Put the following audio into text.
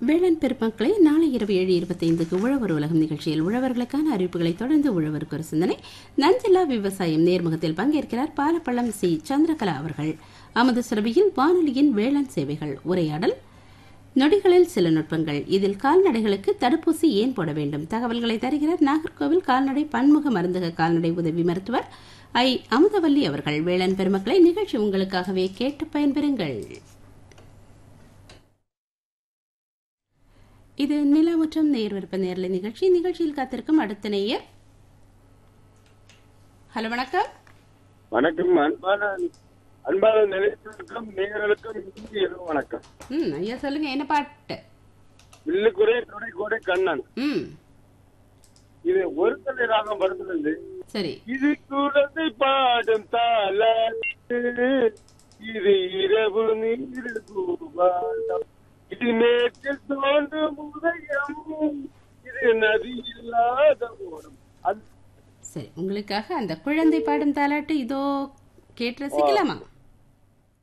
வேளாண் பெருமக்களை நாளை இரவு ஏழு இருபத்தைந்துக்கு உழவர் உலகம் நிகழ்ச்சியில் உழவர்களுக்கான அறிவிப்புகளை தொடர்ந்து உழவருக்கு ஒரு சிந்தனை நஞ்சில்லா விவசாயம் நேர்முகத்தில் பங்கேற்கிறார் பாலப்பள்ளம் சி சந்திரகலா அவர்கள் அமது சிறவியில் வானொலியின் வேளாண் சேவைகள் உரையாடல் நொடிகளில் சில நுட்பங்கள் இதில் கால்நடைகளுக்கு தடுப்பூசி ஏன் போட வேண்டும் தகவல்களை தருகிறார் நாகர்கோவில் கால்நடை பன்முக மருந்தக கால்நடை உதவி மருத்துவர் ஐ அமுதவல்லி அவர்கள் வேளாண் பெருமக்களை நிகழ்ச்சி உங்களுக்காகவே கேட்டு பயன்பெறுங்கள் இது நிலமுற்றம் நேர் விருப்ப நேரலை நிகழ்ச்சி நிகழ்ச்சியில் காத்திருக்கும் அடுத்த நேயர் ஹலோ வணக்கம் வணக்கம் அன்பான அன்பான நிலையத்திற்கும் நேயர்களுக்கும் இனிய இரவு வணக்கம் ம் ஐயா சொல்லுங்க என்ன பாட்டு வில்லுக்குறை துணை கோடை கண்ணன் ம் இது ஒரு தலை ராகம் படத்திலிருந்து சரி இது குழந்தை பாடும் தாளாட்டு இது இரவு நீர் பூபாட்டம் இது நேற்றில் தோன்றும் உதயம் இது நதி இல்லாத ஓடம் அது சரி உங்களுக்காக அந்த குழந்தை பாடும் தாலாட்டு இதோ கேட்டு ரசிக்கலாமா